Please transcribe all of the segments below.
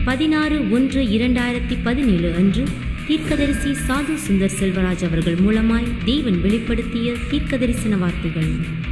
பதினாறு ஒன்று இரண்டாயிரத்தி பதினேழு அன்று தீர்க்கதரிசி சாது சுந்தர் செல்வராஜ் அவர்கள் மூலமாய் தேவன் வெளிப்படுத்திய தீர்க்கதரிசன வார்த்தைகள்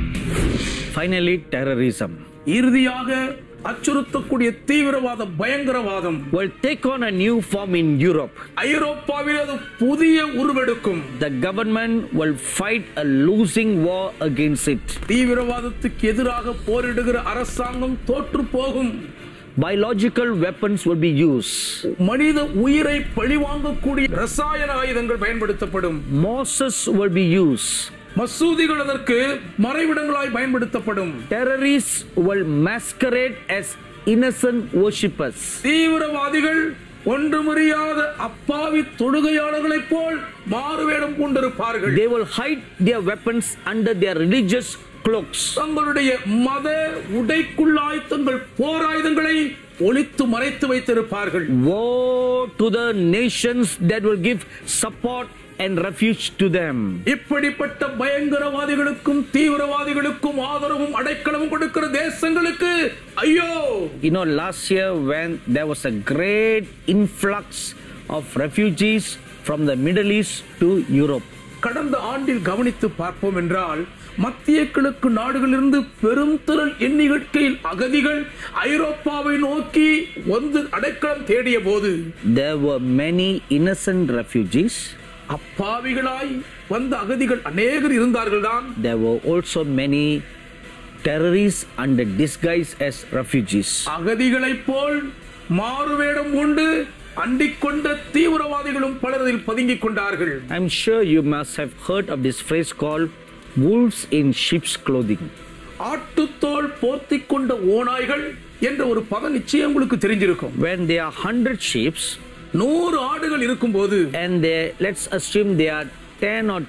Finally, terrorism இறுதியாக அச்சுறுத்தக்கூடிய தீவிரவாத பயங்கரவாதம் will take on a new form in Europe. ஐரோப்பாவில் அது புதிய உருவெடுக்கும் The government will fight a losing war against it. தீவிரவாதத்துக்கு எதிராக போரிடுகிற அரசாங்கம் தோற்று போகும் Biological weapons will be used. மனித உயிரை பழிவாங்கக்கூடிய ரசாயன ஆயுதங்கள் பயன்படுத்தப்படும் Mosses will be used. மசூதிகள் அதற்கு மறைவிடங்களாய் பயன்படுத்தப்படும் Terrorists will masquerade as innocent worshippers. தீவிரவாதிகள் ஒன்றுமறியாத அப்பாவி தொழுகையாளர்களைப் போல் மாறுவேடம் கொண்டிருப்பார்கள் They will hide their weapons under their religious cloaks. தங்களுடைய மத உடைக்குள்ளாய் தங்கள் போராயுதங்களை ஒளித்து மறைத்து வைத்திருப்பார்கள் Woe to the nations that will give support and refuge to them. இப்படிப்பட்ட பயங்கரவாதிகளுக்கும் தீவிரவாதிகளுக்கும் ஆதரவும் அடைக்கலமும் கொடுக்கிற தேசங்களுக்கு ஐயோ You know, last year when there was a great influx of refugees from the Middle East to Europe, கடந்த ஆண்டில் கவனித்து பார்ப்போம் என்றால் மத்திய கிழக்கு நாடுகளிலிருந்து பெரும் திரள் எண்ணிக்கையில் அகதிகள் ஐரோப்பாவை நோக்கி வந்து அடைக்கலம் தேடிய போது there were many innocent refugees. அப்பாவிகளாய் வந்த அகதிகள் அநேகர் இருந்தார்கள் தான் There were also many terrorists under disguise as refugees. அகதிகளைப் போல் மாறுவேடம் கொண்டு அண்டிக் கொண்ட தீவிரவாதிகளும் பலரில் பதுங்கிக் கொண்டார்கள் I'm sure you must have heard of this phrase called wolves in sheep's clothing. ஆட்டுத்தோல் போர்த்திக் கொண்ட ஓநாய்கள் என்ற ஒரு பதம் நிச்சயம் உங்களுக்கு தெரிஞ்சிருக்கும் When there are 100 sheep நூறு ஆடுகள் இருக்கும்போது and there, let's assume there are 10 or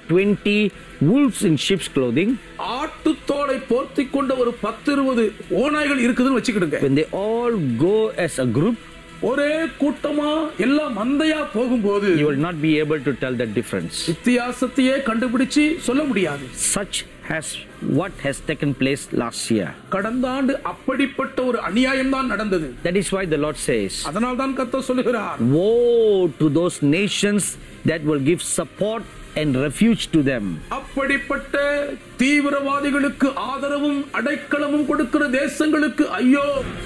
20 wolves in sheep's clothing, ஆட்டுத்தோலை போர்த்திக் கொண்ட ஒரு பத்து இருபது ஓநாய்கள் இருக்குதுன்னு வச்சுக்கிடுங்க when they all go as a group, ஒரே கூட்டமா எல்லாம் மந்தையா போகும்போது you will not be able to tell the difference. வித்தியாசத்தையே கண்டுபிடிச்சு சொல்ல முடியாது Such has what has taken place last year. கடந்த ஆண்டு அப்படிப்பட்ட ஒரு அநியாயம் தான் நடந்தது That is why the Lord says, அதனால் தான் கத்த சொல்லுகிறார் Woe to those nations that will give support and refuge to them. அப்படிப்பட்ட தீவிரவாதிகளுக்கு ஆதரவும் அடைக்கலமும் கொடுக்கிற தேசங்களுக்கு ஐயோ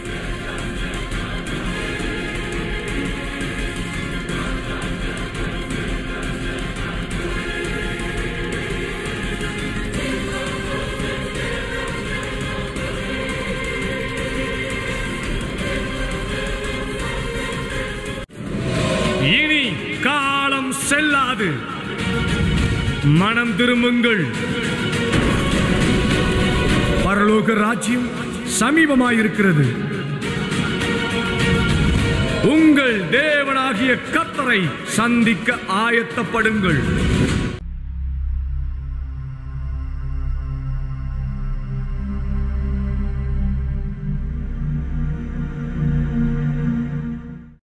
இனி காலம் செல்லாது மனம் திரும்புங்கள் பரலோக ராஜ்யம் சமீபமாயிருக்கிறது உங்கள் தேவனாகிய கத்தரை சந்திக்க ஆயத்தப்படுங்கள்